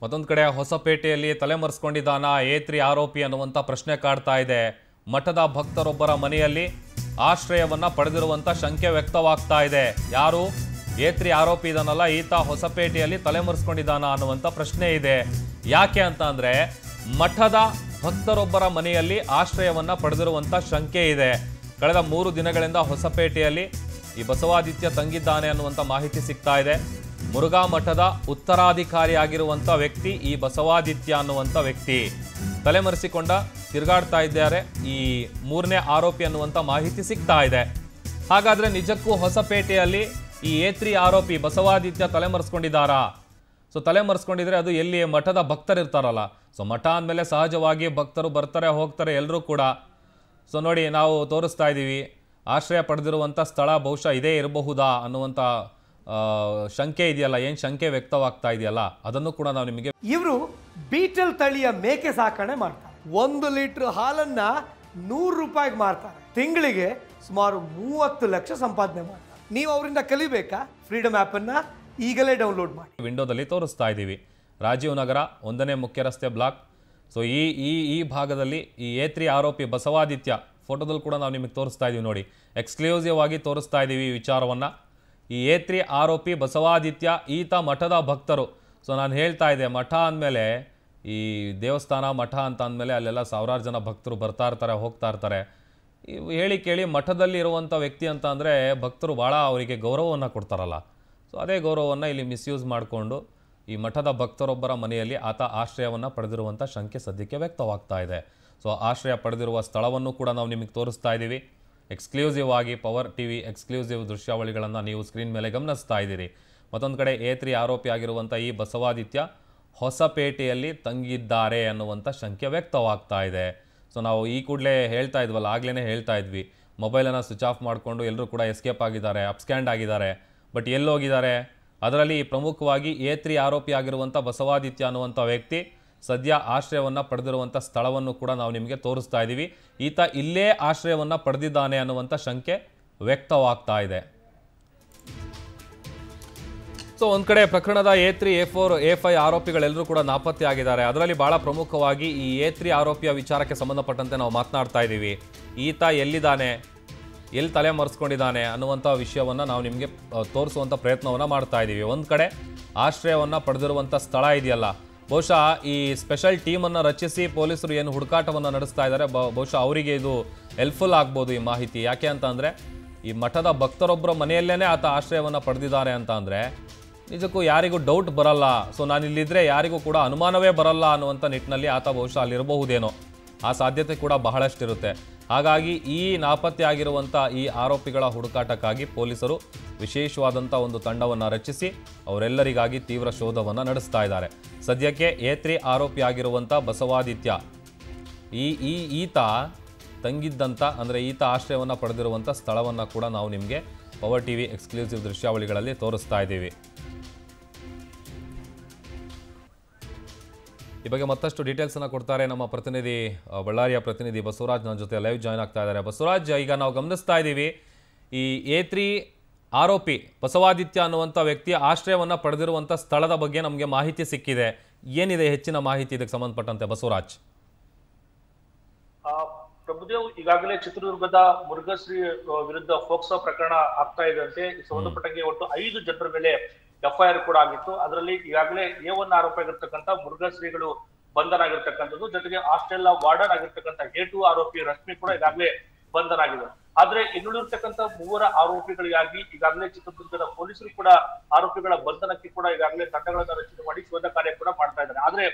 ಮತ್ತೊಂದು ಕಡೆ ಹೊಸಪೇಟೆಯಲ್ಲಿ ತಲೆಮರೆಸ್ಕೊಂಡಿದ್ದಾನ ಏತ್ರಿ ಆರೋಪಿ ಅನ್ನುವಂಥ ಪ್ರಶ್ನೆ ಕಾಡ್ತಾ ಇದೆ ಮಠದ ಭಕ್ತರೊಬ್ಬರ ಮನೆಯಲ್ಲಿ ಆಶ್ರಯವನ್ನ ಪಡೆದಿರುವಂಥ ಶಂಕೆ ವ್ಯಕ್ತವಾಗ್ತಾ ಇದೆ ಯಾರು ಏತ್ರಿ ಆರೋಪಿ ಇದನ್ನಲ್ಲ ಈತ ಹೊಸಪೇಟೆಯಲ್ಲಿ ತಲೆಮರೆಸ್ಕೊಂಡಿದ್ದಾನ ಅನ್ನುವಂಥ ಪ್ರಶ್ನೆ ಇದೆ ಯಾಕೆ ಅಂತ ಅಂದ್ರೆ ಮಠದ ಭಕ್ತರೊಬ್ಬರ ಮನೆಯಲ್ಲಿ ಆಶ್ರಯವನ್ನ ಪಡೆದಿರುವಂಥ ಶಂಕೆ ಇದೆ ಕಳೆದ ಮೂರು ದಿನಗಳಿಂದ ಹೊಸಪೇಟೆಯಲ್ಲಿ ಈ ಬಸವಾದಿತ್ಯ ತಂಗಿದ್ದಾನೆ ಅನ್ನುವಂಥ ಮಾಹಿತಿ ಸಿಗ್ತಾ ಇದೆ ಮುರುಘಾ ಮಠದ ಉತ್ತರಾಧಿಕಾರಿಯಾಗಿರುವಂಥ ವ್ಯಕ್ತಿ ಈ ಬಸವಾದಿತ್ಯ ಅನ್ನುವಂಥ ವ್ಯಕ್ತಿ ತಲೆಮರೆಸಿಕೊಂಡ ತಿರುಗಾಡ್ತಾ ಇದ್ದಾರೆ ಈ ಮೂರನೇ ಆರೋಪಿ ಅನ್ನುವಂಥ ಮಾಹಿತಿ ಸಿಗ್ತಾ ಇದೆ ಹಾಗಾದ್ರೆ ನಿಜಕ್ಕೂ ಹೊಸಪೇಟೆಯಲ್ಲಿ ಈ ಏತ್ರಿ ಆರೋಪಿ ಬಸವಾದಿತ್ಯ ತಲೆಮರೆಸ್ಕೊಂಡಿದ್ದಾರಾ ಸೊ ತಲೆಮರೆಸ್ಕೊಂಡಿದ್ರೆ ಅದು ಎಲ್ಲಿ ಮಠದ ಭಕ್ತರು ಇರ್ತಾರಲ್ಲ ಸೊ ಮಠ ಅಂದಮೇಲೆ ಸಹಜವಾಗಿ ಭಕ್ತರು ಬರ್ತಾರೆ ಹೋಗ್ತಾರೆ ಎಲ್ಲರೂ ಕೂಡ ಸೊ ನೋಡಿ ನಾವು ತೋರಿಸ್ತಾ ಇದ್ದೀವಿ ಆಶ್ರಯ ಪಡೆದಿರುವಂಥ ಸ್ಥಳ ಬಹುಶಃ ಇದೇ ಇರಬಹುದಾ ಅನ್ನುವಂಥ ಆ, ಶಂಕೆ ಇದೆಯಲ್ಲ ಏನು ಶಂಕೆ ವ್ಯಕ್ತವಾಗ್ತಾ ಇದೆಯಲ್ಲ ಅದನ್ನು ಕೂಡ ನಾವು ನಿಮಗೆ ಇವರು ಬೀಟಲ್ ತಳಿಯ ಮೇಕೆ ಸಾಕಣೆ ಮಾಡ್ತಾರೆ ಒಂದು ಲೀಟರ್ ಹಾಲನ್ನ ನೂರು ರೂಪಾಯಿಗೆ ಮಾರ್ತಾರೆ ತಿಂಗಳಿಗೆ ಸುಮಾರು ಮೂವತ್ತು ಲಕ್ಷ ಸಂಪಾದನೆ ಮಾಡ್ತಾರೆ ನೀವು ಅವರಿಂದ ಕಲಿಬೇಕಾ ಫ್ರೀಡಮ್ ಆ್ಯಪನ್ನು ಈಗಲೇ ಡೌನ್ಲೋಡ್ ಮಾಡಿ ವಿಂಡೋದಲ್ಲಿ ತೋರಿಸ್ತಾ ಇದ್ದೀವಿ ರಾಜೀವ್ ನಗರ ಒಂದನೇ ಮುಖ್ಯ ರಸ್ತೆ ಬ್ಲಾಕ್ ಸೊ ಈ ಈ ಈ ಭಾಗದಲ್ಲಿ ಈ ಏತ್ರಿ ಆರೋಪಿ ಬಸವಾದಿತ್ಯ ಫೋಟೋದಲ್ಲಿ ಕೂಡ ನಾವು ನಿಮಗೆ ತೋರಿಸ್ತಾ ಇದ್ದೀವಿ ನೋಡಿ ಎಕ್ಸ್ಕ್ಲೂಸಿವ್ ಆಗಿ ತೋರಿಸ್ತಾ ಇದ್ದೀವಿ ಈ ವಿಚಾರವನ್ನು ಈ ಏತ್ರಿ ಆರೋಪಿ ಬಸವಾದಿತ್ಯ ಈತ ಮಠದ ಭಕ್ತರು ಸೊ ನಾನು ಹೇಳ್ತಾ ಇದ್ದೆ ಮಠ ಅಂದಮೇಲೆ ಈ ದೇವಸ್ಥಾನ ಮಠ ಅಂತ ಅಂದಮೇಲೆ ಅಲ್ಲೆಲ್ಲ ಸಾವಿರಾರು ಜನ ಭಕ್ತರು ಬರ್ತಾ ಇರ್ತಾರೆ ಹೋಗ್ತಾ ಇರ್ತಾರೆ ಇವು ಹೇಳಿ ಕೇಳಿ ಮಠದಲ್ಲಿ ಇರುವಂಥ ವ್ಯಕ್ತಿ ಅಂತ ಅಂದರೆ ಭಕ್ತರು ಭಾಳ ಅವರಿಗೆ ಗೌರವವನ್ನು ಕೊಡ್ತಾರಲ್ಲ ಸೊ ಅದೇ ಗೌರವವನ್ನು ಇಲ್ಲಿ ಮಿಸ್ಯೂಸ್ ಮಾಡಿಕೊಂಡು ಈ ಮಠದ ಭಕ್ತರೊಬ್ಬರ ಮನೆಯಲ್ಲಿ ಆತ ಆಶ್ರಯವನ್ನು ಪಡೆದಿರುವಂಥ ಶಂಕೆ ಸದ್ಯಕ್ಕೆ ವ್ಯಕ್ತವಾಗ್ತಾ ಇದೆ ಸೊ ಆಶ್ರಯ ಪಡೆದಿರುವ ಸ್ಥಳವನ್ನು ಕೂಡ ನಾವು ನಿಮಗೆ ತೋರಿಸ್ತಾ ಇದ್ದೀವಿ ಎಕ್ಸ್ಕ್ಲೂಸಿವ್ ಆಗಿ ಪವರ್ ಟಿ ವಿ ಎಕ್ಸ್ಕ್ಲೂಸಿವ್ ದೃಶ್ಯಾವಳಿಗಳನ್ನು ನೀವು ಸ್ಕ್ರೀನ್ ಮೇಲೆ ಗಮನಿಸ್ತಾ ಇದ್ದೀರಿ ಮತ್ತೊಂದು ಕಡೆ ಏತ್ರಿ ಆರೋಪಿ ಆಗಿರುವಂಥ ಈ ಬಸವಾದಿತ್ಯ ಹೊಸಪೇಟೆಯಲ್ಲಿ ತಂಗಿದ್ದಾರೆ ಅನ್ನುವಂಥ ಶಂಕೆ ವ್ಯಕ್ತವಾಗ್ತಾ ಇದೆ ಸೊ ನಾವು ಈ ಕೂಡಲೇ ಹೇಳ್ತಾ ಇದ್ವಲ್ಲ ಆಗ್ಲೇ ಹೇಳ್ತಾ ಇದ್ವಿ ಮೊಬೈಲನ್ನು ಸ್ವಿಚ್ ಆಫ್ ಮಾಡಿಕೊಂಡು ಎಲ್ಲರೂ ಕೂಡ ಎಸ್ಕೇಪ್ ಆಗಿದ್ದಾರೆ ಅಪ್ಸ್ಕ್ಯಾಂಡ್ ಆಗಿದ್ದಾರೆ ಬಟ್ ಎಲ್ಲೋಗಿದ್ದಾರೆ ಅದರಲ್ಲಿ ಪ್ರಮುಖವಾಗಿ ಏತ್ರಿ ಆರೋಪಿ ಆಗಿರುವಂಥ ಬಸವಾದಿತ್ಯ ಅನ್ನುವಂಥ ವ್ಯಕ್ತಿ ಸದ್ಯ ಆಶ್ರಯವನ್ನು ಪಡೆದಿರುವಂಥ ಸ್ಥಳವನ್ನು ಕೂಡ ನಾವು ನಿಮಗೆ ತೋರಿಸ್ತಾ ಇದ್ದೀವಿ ಈತ ಇಲ್ಲೇ ಆಶ್ರಯವನ್ನು ಪಡೆದಿದ್ದಾನೆ ಅನ್ನುವಂಥ ಶಂಕೆ ವ್ಯಕ್ತವಾಗ್ತಾ ಇದೆ ಸೊ ಒಂದು ಕಡೆ ಪ್ರಕರಣದ A three A four A five ಆರೋಪಿಗಳೆಲ್ಲರೂ ಕೂಡ ನಾಪತ್ತೆ ಆಗಿದ್ದಾರೆ ಅದರಲ್ಲಿ ಬಹಳ ಪ್ರಮುಖವಾಗಿ ಈ ಎ ತ್ರೀ ಆರೋಪಿಯ ವಿಚಾರಕ್ಕೆ ಸಂಬಂಧಪಟ್ಟಂತೆ ನಾವು ಮಾತನಾಡ್ತಾ ಇದ್ದೀವಿ ಈತ ಎಲ್ಲಿದ್ದಾನೆ ಎಲ್ಲಿ ತಲೆ ಮರೆಸ್ಕೊಂಡಿದ್ದಾನೆ ಅನ್ನುವಂಥ ವಿಷಯವನ್ನು ನಾವು ನಿಮಗೆ ತೋರಿಸುವಂಥ ಪ್ರಯತ್ನವನ್ನು ಮಾಡ್ತಾ ಇದ್ದೀವಿ ಒಂದು ಕಡೆ ಆಶ್ರಯವನ್ನು ಪಡೆದಿರುವಂಥ ಸ್ಥಳ ಇದೆಯಲ್ಲ ಬಹುಶಃ ಈ ಸ್ಪೆಷಲ್ ಟೀಮನ್ನು ರಚಿಸಿ ಪೊಲೀಸರು ಏನು ಹುಡುಕಾಟವನ್ನು ನಡೆಸ್ತಾ ಇದ್ದಾರೆ ಬ- ಬಹುಶಃ ಅವರಿಗೆ ಇದು ಹೆಲ್ಪ್ಫುಲ್ ಆಗ್ಬೋದು ಈ ಮಾಹಿತಿ ಯಾಕೆ ಅಂತ ಅಂದರೆ ಈ ಮಠದ ಭಕ್ತರೊಬ್ಬರ ಮನೆಯಲ್ಲೇ ಆತ ಆಶ್ರಯವನ್ನು ಪಡೆದಿದ್ದಾರೆ ಅಂತ ಅಂದರೆ ನಿಜಕ್ಕೂ ಯಾರಿಗೂ ಡೌಟ್ ಬರಲ್ಲ ಸೊ ನಾನು ಇಲ್ಲಿದ್ರೆ ಯಾರಿಗೂ ಕೂಡ ಅನುಮಾನವೇ ಬರಲ್ಲ ಅನ್ನುವಂಥ ನಿಟ್ಟಿನಲ್ಲಿ ಆತ ಬಹುಶಃ ಅಲ್ಲಿರಬಹುದೇನೋ ಆ ಸಾಧ್ಯತೆ ಕೂಡ ಬಹಳಷ್ಟಿರುತ್ತೆ ಹಾಗಾಗಿ ಈ ನಾಪತ್ತೆ ಆಗಿರುವಂಥ ಈ ಆರೋಪಿಗಳ ಹುಡುಕಾಟಕ್ಕಾಗಿ ಪೊಲೀಸರು ವಿಶೇಷವಾದಂಥ ಒಂದು ತಂಡವನ್ನು ರಚಿಸಿ ಅವರೆಲ್ಲರಿಗಾಗಿ ತೀವ್ರ ಶೋಧವನ್ನು ನಡೆಸ್ತಾ ಇದ್ದಾರೆ ಸದ್ಯಕ್ಕೆ ಏತ್ರಿ ಆರೋಪಿ ಆಗಿರುವಂಥ ಬಸವಾದಿತ್ಯ ಈ ಈ ಈತ ತಂಗಿದ್ದಂಥ ಅಂದರೆ ಈತ ಆಶ್ರಯವನ್ನು ಪಡೆದಿರುವಂಥ ಸ್ಥಳವನ್ನು ಕೂಡ ನಾವು ನಿಮಗೆ ಪವರ್ ಟಿ ವಿ ಎಕ್ಸ್ಕ್ಲೂಸಿವ್ ದೃಶ್ಯಾವಳಿಗಳಲ್ಲಿ ತೋರಿಸ್ತಾ ಇದ್ದೀವಿ ಈ ಬಗ್ಗೆ ಮತ್ತಷ್ಟು ಡೀಟೇಲ್ಸನ್ನು ಕೊಡ್ತಾರೆ ನಮ್ಮ ಪ್ರತಿನಿಧಿ ಆ, ಬಳ್ಳಾರಿಯ ಪ್ರತಿನಿಧಿ ಬಸವರಾಜ್ ನನ್ನ ಜೊತೆ ಲೈವ್ ಜಾಯ್ನ್ ಆಗ್ತಾ ಇದ್ದಾರೆ ಬಸವರಾಜ್ ಈಗ ನಾವು ಗಮನಿಸ್ತಾ ಇದ್ದೀವಿ ಈ ಎ ತ್ರೀ ಆರೋಪಿ ಬಸವಾದಿತ್ಯ ಅನ್ನುವಂಥ ವ್ಯಕ್ತಿಯ ಆಶ್ರಯವನ್ನು ಪಡೆದಿರುವಂಥ ಸ್ಥಳದ ಬಗ್ಗೆ ನಮಗೆ ಮಾಹಿತಿ ಸಿಕ್ಕಿದೆ ಏನಿದೆ ಹೆಚ್ಚಿನ ಮಾಹಿತಿ ಇದಕ್ಕೆ ಸಂಬಂಧಪಟ್ಟಂತೆ ಬಸವರಾಜ್ ಆ, ಪ್ರಭುದೇವ್ ಈಗಾಗಲೇ ಚಿತ್ರದುರ್ಗದ ಮುರುಘಶ್ರೀ ಆ, ವಿರುದ್ಧ ಫೋಕ್ಸೋ ಪ್ರಕರಣ ಆಗ್ತಾ ಇದ್ದಂತೆ ಈ ಸಂಬಂಧಪಟ್ಟಂಗೆ ಒಟ್ಟು ಐದು ಜನರ ಮೇಲೆ ಎಫ್ಐಆರ್ ಕೂಡ ಆಗಿತ್ತು ಅದರಲ್ಲಿ ಈಗಾಗಲೇ ಎ ಒನ್ ಆರೋಪ ಆಗಿರ್ತಕ್ಕಂಥ ಮುರುಘಶ್ರೀಗಳು ಬಂಧನ ಆಗಿರ್ತಕ್ಕಂಥದ್ದು ಜೊತೆಗೆ ಹಾಸ್ಟೆಲ್ ವಾರ್ಡನ್ ಆಗಿರ್ತಕ್ಕಂಥ ಎ ಟು ಆರೋಪಿ ರಶ್ಮಿ ಕೂಡ ಈಗಾಗಲೇ ಬಂಧನ ಆಗಿದೆ ಆದ್ರೆ ಇನ್ನುಳಿರ್ತಕ್ಕಂಥ ಮೂವರ ಆರೋಪಿಗಳಿಗಾಗಿ ಈಗಾಗಲೇ ಚಿತ್ರದುರ್ಗದ ಪೊಲೀಸರು ಕೂಡ ಆರೋಪಿಗಳ ಬಂಧನಕ್ಕೆ ಕೂಡ ಈಗಾಗಲೇ ತಂಡಗಳನ್ನ ರಚನೆ ಮಾಡಿ ಶೋಧ ಕಾರ್ಯ ಕೂಡ ಮಾಡ್ತಾ ಇದ್ದಾರೆ ಆದ್ರೆ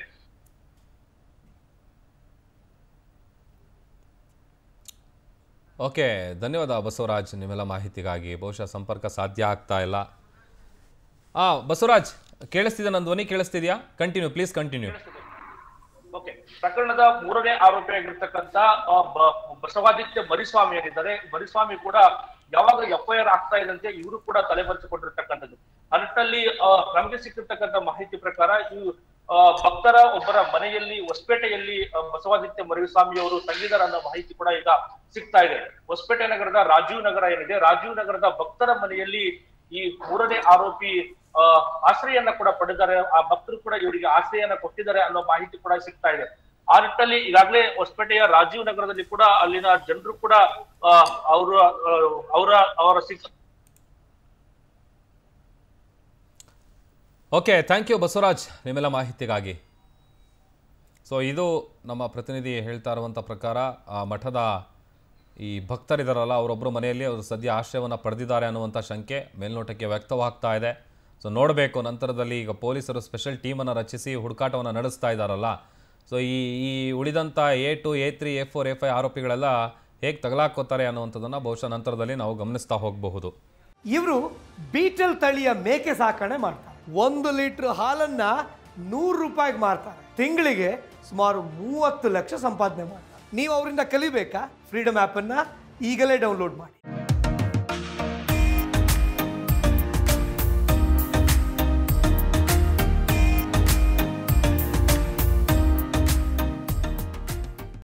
ಓಕೆ ಧನ್ಯವಾದ ಬಸವರಾಜ್ ನಿಮ್ಮೆಲ್ಲ ಮಾಹಿತಿಗಾಗಿ ಬಹುಶಃ ಸಂಪರ್ಕ ಸಾಧ್ಯ ಆಗ್ತಾ ಇಲ್ಲ ಆ ಬಸವರಾಜ್ ಕೇಳಿಸ್ತಿದೆ ನನ್ನ ಧ್ವನಿ ಕೇಳಿಸ್ತಿದ್ಯಾ ಕಂಟಿನ್ಯೂ ಪ್ಲೀಸ್ ಕಂಟಿನ್ಯೂ ಓಕೆ ಪ್ರಕರಣದ ಮೂರನೇ ಆರೋಪಿ ಆಗಿರ್ತಕ್ಕಂತ ಆ, ಬ- ಬಸವಾದಿತ್ಯ ಮರಿಸ್ವಾಮಿ ಏನಿದ್ದಾರೆ ಮರಿಸ್ವಾಮಿ ಕೂಡ ಯಾವಾಗ ಎಫ್ಐಆರ್ ಆಗ್ತಾ ಇದ್ದಂತೆ ಇವರು ಕೂಡ ತಲೆಮರೆಸಿಕೊಂಡಿರ್ತಕ್ಕಂಥದ್ದು ಆ ನಿಟ್ಟಿನಲ್ಲಿ ಆ, ನಮ್ಗೆ ಸಿಕ್ಕಿರ್ತಕ್ಕಂಥ ಮಾಹಿತಿ ಪ್ರಕಾರ ಈ ಆ, ಭಕ್ತರ ಒಬ್ಬರ ಮನೆಯಲ್ಲಿ ಹೊಸಪೇಟೆಯಲ್ಲಿ ಆ, ಬಸವಾದಿತ್ಯ ಮರಿಸ್ವಾಮಿ ಅವರು ತಂಗಿದಾರ ಅನ್ನೋ ಮಾಹಿತಿ ಕೂಡ ಈಗ ಸಿಗ್ತಾ ಇದೆ ಹೊಸಪೇಟೆ ನಗರದ ರಾಜೀವ್ ನಗರ ಏನಿದೆ ರಾಜೀವ್ ನಗರದ ಭಕ್ತರ ಮನೆಯಲ್ಲಿ ಈ ಮೂರನೇ ಆರೋಪಿ ಆ, ಆಶ್ರಯನ್ನ ಕೂಡ ಪಡೆದಿದ್ದಾರೆ ಆ ಭಕ್ತರು ಕೂಡ ಇವರಿಗೆ ಆಶ್ರಯನ ಕೊಟ್ಟಿದ್ದಾರೆ ಅನ್ನೋ ಮಾಹಿತಿ ಕೂಡ ಸಿಗ್ತಾ ಇದೆ ಆ ನಿಟ್ಟಲ್ಲಿ ಈಗಾಗಲೇ ಹೊಸಪೇಟೆಯ ರಾಜೀವ್ ನಗರದಲ್ಲಿ ಕೂಡ ಅಲ್ಲಿನ ಜನರು ಕೂಡ ಆ, ಅವರ ಆ, ಅವರ ಅವರ ಸಿಕ್ ಓಕೆ ಥ್ಯಾಂಕ್ ಯು ಬಸವರಾಜ್ ನಿಮ್ಮೆಲ್ಲ ಮಾಹಿತಿಗಾಗಿ ಸೊ ಇದು ನಮ್ಮ ಪ್ರತಿನಿಧಿ ಹೇಳ್ತಾ ಇರುವಂಥ ಪ್ರಕಾರ ಆ ಮಠದ ಈ ಭಕ್ತರಿದಾರಲ್ಲ ಅವರೊಬ್ಬರು ಮನೆಯಲ್ಲಿ ಅವರು ಸದ್ಯ ಆಶ್ರಯವನ್ನು ಪಡೆದಿದ್ದಾರೆ ಅನ್ನುವಂಥ ಶಂಕೆ ಮೇಲ್ನೋಟಕ್ಕೆ ವ್ಯಕ್ತವಾಗ್ತಾ ಇದೆ ಸೊ ನೋಡಬೇಕು ನಂತರದಲ್ಲಿ ಈಗ ಪೊಲೀಸರು ಸ್ಪೆಷಲ್ ಟೀಮನ್ನು ರಚಿಸಿ ಹುಡುಕಾಟವನ್ನು ನಡೆಸ್ತಾ ಇದ್ದಾರಲ್ಲ ಸೊ ಈ ಈ ಉಳಿದಂಥ A two A three A four A five ಆರೋಪಿಗಳೆಲ್ಲ ಹೇಗೆ ತಗಲಾಕೋತಾರೆ ಅನ್ನುವಂಥದ್ದನ್ನು ಬಹುಶಃ ನಂತರದಲ್ಲಿ ನಾವು ಗಮನಿಸ್ತಾ ಹೋಗಬಹುದು ಇವರು ಬೀಟಲ್ ತಳಿಯ ಮೇಕೆ ಸಾಕಣೆ ಮಾಡ್ತಾರೆ ಒಂದು ಲೀಟರ್ ಹಾಲನ್ನ ನೂರು ರೂಪಾಯಿಗೆ ಮಾರ್ತಾರೆ ತಿಂಗಳಿಗೆ ಸುಮಾರು ಮೂವತ್ತು ಲಕ್ಷ ಸಂಪಾದನೆ ಮಾಡ್ತಾರೆ ನೀವು ಅವರಿಂದ ಕಲಿಬೇಕಾ ಫ್ರೀಡಮ್ ಆ್ಯಪನ್ನು ಈಗಲೇ ಡೌನ್ಲೋಡ್ ಮಾಡಿ